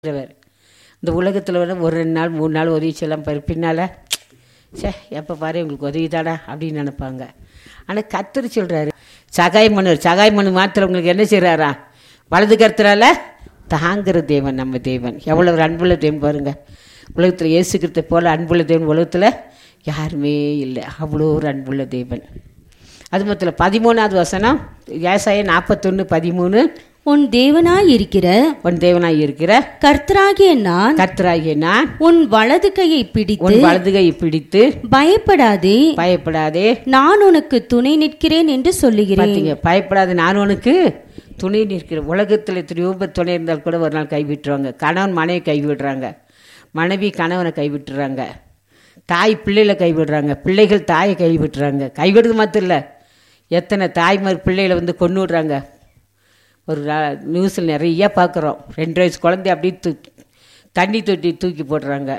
இருக்கிறவர் இந்த உலகத்தில் வந்து ஒரு ரெண்டு நாள் மூணு நாள் உதவி செய்யலாம் பாரு பின்னால் சே எப்போ பாரு உங்களுக்கு உதவி தாடா அப்படின்னு நினைப்பாங்க ஆனால் கத்தர் சொல்கிறாரு சகாயம் பண்ணுவார் சகாயம் பண்ணி மாத்திரம் உங்களுக்கு என்ன செய்கிறாரா வலது கருத்துறால தாங்குற தேவன் நம்ம தேவன் எவ்வளோ ஒரு அன்புள்ள தேவன் பாருங்க உலகத்தில் இயேசுக்கிறத போல் அன்புள்ள தேவன் உலகத்தில் யாருமே இல்லை அவ்வளோ ஒரு அன்புள்ள தேவன் அது மொத்தத்தில் பதிமூணாவது வசனம் ஏசாய நாற்பத்தொன்று பதிமூணு உன் தேவனாய் இருக்கிற உன் தேவனாய் இருக்கிற கர்த்தராகிய நான் கர்த்தராகிய நான் உன் வலது கையை பிடித்து உன் வலதுகை பிடித்து பயப்படாதே பயப்படாதே நான் உனக்கு துணை நிற்கிறேன் என்று சொல்லுகிறேன் பார்த்தீங்க பயப்படாத நான் உனக்கு துணை நிற்கிறேன் உலகத்தில் எத்தனையோ பேர் துணை இருந்தால் கூட ஒரு நாள் கைவிட்டுருவாங்க கணவன் மனைவி கைவிடுறாங்க மனைவி கணவனை கைவிட்டுறாங்க தாய் பிள்ளைகளை கைவிடுறாங்க பிள்ளைகள் தாயை கைவிட்டுறாங்க கைவிடுறது மாத்திரம் இல்லை எத்தனை தாய்மார் பிள்ளைகளை வந்து கொண்டு விடுறாங்க ஒரு நியூஸில் நிறைய பார்க்குறோம் ரெண்டு வயசு குழந்தை அப்படியே தூ தண்ணி தொட்டி தூக்கி போடுறாங்க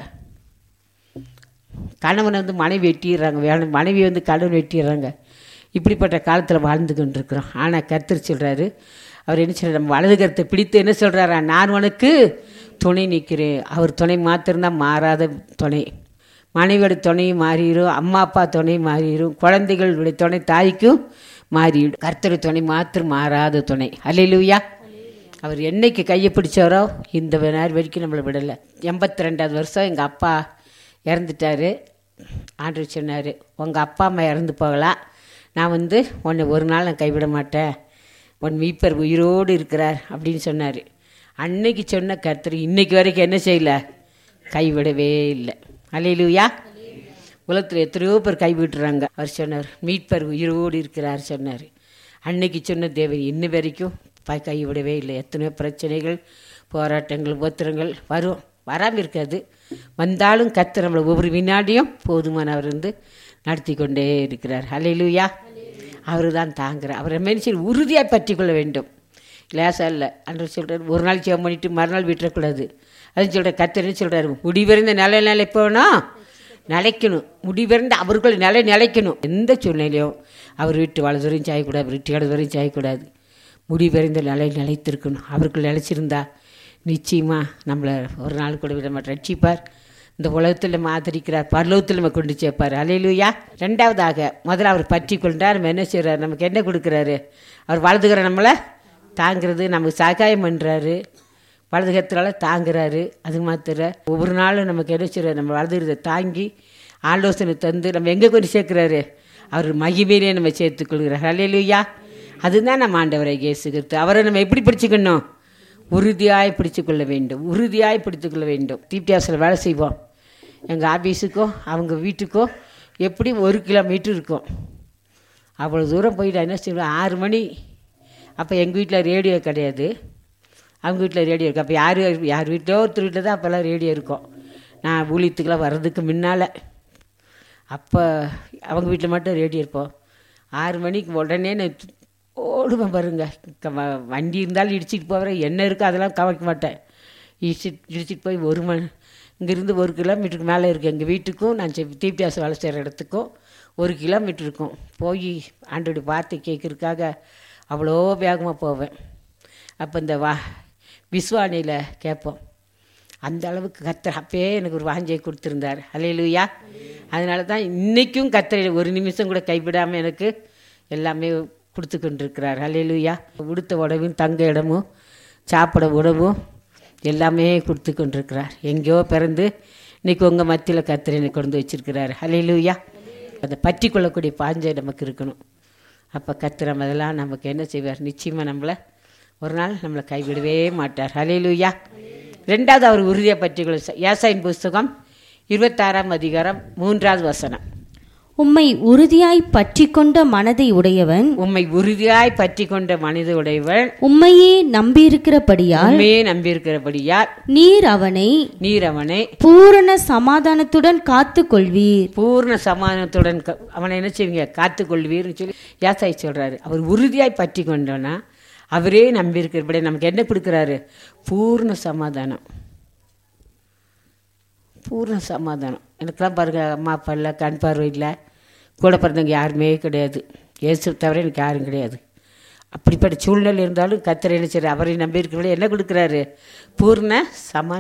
கணவனை வந்து மனைவி வெட்டிடுறாங்க வேலை மனைவி வந்து கணவன் வெட்டிடுறாங்க இப்படிப்பட்ட காலத்தில் வாழ்ந்து கொண்டிருக்கிறோம் ஆனால் கர்த்தர் சொல்கிறாரு அவர் என்ன சொல்கிறார் நம்ம வலது கருத்தை பிடித்து என்ன சொல்கிறாரா நான் உனக்கு துணை நிற்கிறேன் அவர் துணை மாத்திரம்தான் மாறாத துணை மனைவியோட துணையும் மாறிடும் அம்மா அப்பா துணை மாறிடும் குழந்தைகளுடைய துணை தாய்க்கும் மாறிடும் கர்த்தர் துணை மாத்திரம் மாறாத துணை அல்லையிலுயா அவர் என்னைக்கு கையை பிடிச்சாரோ இந்த நேரம் வரைக்கும் நம்மளை விடலை எண்பத்தி ரெண்டாவது வருஷம் எங்கள் அப்பா இறந்துட்டாரு ஆண்டு சொன்னார் உங்கள் அப்பா அம்மா இறந்து போகலாம் நான் வந்து உன்னை ஒரு நாள் நான் கைவிட மாட்டேன் உன் மீப்பர் உயிரோடு இருக்கிறார் அப்படின்னு சொன்னார் அன்னைக்கு சொன்ன கர்த்தர் இன்னைக்கு வரைக்கும் என்ன செய்யல கைவிடவே இல்லை அலையிலுயா உலகத்தில் எத்தனையோ பேர் கைவிட்டுறாங்க அவர் சொன்னார் மீட்பர் உயிரோடு இருக்கிறார் சொன்னார் அன்னைக்கு சொன்ன தேவன் இன்ன வரைக்கும் ப கைவிடவே இல்லை எத்தனையோ பிரச்சனைகள் போராட்டங்கள் உபத்திரங்கள் வரும் வராமல் இருக்காது வந்தாலும் கத்து நம்மளை ஒவ்வொரு வினாடியும் போதுமானவர் வந்து நடத்தி கொண்டே இருக்கிறார் அலையிலுயா அவர் தான் தாங்குறார் அவரை மனுஷன் உறுதியாக பற்றி கொள்ள வேண்டும் லேசாக இல்லை அன்று சொல்கிறார் ஒரு நாள் ஜெபம் பண்ணிட்டு மறுநாள் விட்டுறக்கூடாது அதுன்னு சொல்கிற கத்தர்னு சொல்கிறாரு முடிவிருந்த நிலை நிலை போனால் நிலைக்கணும் முடிவிருந்த அவர்கள் நிலை நிலைக்கணும் எந்த சூழ்நிலையும் அவர் வீட்டு வலதுவரையும் சாயக்கூடாது அவர் வீட்டு இடதுவரையும் சாயக்கூடாது முடிவிருந்த நிலை நிலைத்திருக்கணும் அவர்கள் நிலைச்சிருந்தா நிச்சயமாக நம்மளை ஒரு நாள் கூட விட மாட்டேன் ரட்சிப்பார் இந்த உலகத்தில் நம்ம ஆதரிக்கிறார் பரலோகத்தில் நம்ம கொண்டு சேர்ப்பார் அலையிலுயா ரெண்டாவதாக முதல்ல அவர் பற்றி கொண்டார் நம்ம என்ன செய்கிறார் நமக்கு என்ன கொடுக்குறாரு அவர் வலதுகிற நம்மளை தாங்கிறது நமக்கு சகாயம் பண்ணுறாரு வலதுகத்தினால தாங்குறாரு அது மாத்திர ஒவ்வொரு நாளும் நமக்கு என்ன செய்கிறார் நம்ம வலதுகிறத தாங்கி ஆலோசனை தந்து நம்ம எங்கே கொண்டு சேர்க்குறாரு அவர் மகிமையிலே நம்ம சேர்த்துக்கொள்கிறார் அலையிலுயா அதுதான் நம்ம ஆண்டவரை இயேசுகிறது அவரை நம்ம எப்படி பிடிச்சிக்கணும் உறுதியாய் பிடித்துக்கொள்ள வேண்டும் உறுதியாய் பிடித்துக்கொள்ள வேண்டும் தீப்தியாசில் வேலை செய்வோம் எங்கள் ஆஃபீஸுக்கோ அவங்க வீட்டுக்கோ எப்படி ஒரு கிலோமீட்டர் இருக்கும் அவ்வளோ தூரம் போயிட்டு என்ன செய்வோம் ஆறு மணி அப்போ எங்கள் வீட்டில் ரேடியோ கிடையாது அவங்க வீட்டில் ரேடியோ இருக்குது அப்போ யார் யார் வீட்டிலோ ஒருத்தர் வீட்டில் தான் அப்போல்லாம் ரேடியோ இருக்கும் நான் ஊழியத்துக்கெல்லாம் வர்றதுக்கு முன்னால் அப்போ அவங்க வீட்டில் மட்டும் ரேடியோ இருப்போம் ஆறு மணிக்கு உடனே நான் ஓடுவேன் பாருங்க வண்டி இருந்தாலும் இடிச்சிட்டு போகிறேன் என்ன இருக்கோ அதெல்லாம் கவனிக்க மாட்டேன் இடிச்சிட்டு இடிச்சிட்டு போய் ஒரு மணி இங்கேருந்து ஒரு கிலோமீட்டருக்கு மேலே இருக்குது எங்கள் வீட்டுக்கும் நான் தீப்தியாசம் வேலை செய்கிற இடத்துக்கும் ஒரு கிலோமீட்டர் இருக்கும் போய் ஆண்டோடைய வார்த்தை கேட்கறதுக்காக அவ்வளோ வேகமாக போவேன் அப்போ இந்த வா விஸ்வானியில் கேட்போம் அந்த அளவுக்கு கத்தர் அப்பயே எனக்கு ஒரு வாஞ்சை கொடுத்துருந்தார் அலையிலுயா அதனால தான் இன்றைக்கும் கத்தரை ஒரு நிமிஷம் கூட கைவிடாமல் எனக்கு எல்லாமே கொடுத்து கொண்டிருக்கிறார் அலையிலுயா உடுத்த உடவும் தங்க இடமும் சாப்பிட உணவும் எல்லாமே கொடுத்து கொண்டிருக்கிறார் எங்கேயோ பிறந்து இன்றைக்கி உங்கள் மத்தியில் கத்திரை எனக்கு கொண்டு வச்சிருக்கிறார் அலையிலுயா அதை பற்றி கொள்ளக்கூடிய பாஞ்சை நமக்கு இருக்கணும் அப்போ கத்திரம் அதெல்லாம் நமக்கு என்ன செய்வார் நிச்சயமாக நம்மளை ஒரு நாள் நம்மளை கைவிடவே மாட்டார் அலையிலுயா ரெண்டாவது அவர் உறுதியை பற்றி கொள்ள ஏசாயின் புஸ்தகம் இருபத்தாறாம் அதிகாரம் மூன்றாவது வசனம் உம்மை உறுதியாய் பற்றி கொண்ட மனதை உடையவன் உம்மை உறுதியாய் பற்றி கொண்ட மனித உடையவன் உம்மையே நம்பியிருக்கிறபடியால் உண்மையே நம்பியிருக்கிறபடியார் நீர் அவனை நீர் அவனை பூரண சமாதானத்துடன் காத்து கொள்வீர் பூர்ண சமாதானத்துடன் க- அவனை என்ன செய்வீங்க காத்து கொள்வீர்னு சொல்லி யாசாய் சொல்றாரு அவர் உறுதியாய் பற்றி கொண்டோன்னா அவரே நம்பியிருக்கிறபடி நமக்கு என்ன கொடுக்குறாரு பூர்ண சமாதானம் பூர்ண சமாதானம் எனக்கெல்லாம் பாருங்க அம்மா அப்பா இல்லை கண் பார்வை இல்லை கூட பிறந்தவங்க யாருமே கிடையாது இயேசு தவிர எனக்கு யாரும் கிடையாது அப்படிப்பட்ட சூழ்நிலை இருந்தாலும் கத்தரை என்ன செய்றாரு? அவரை நம்பி இருக்கிறவங்கள என்ன கொடுக்குறாரு பூர்ண சமான்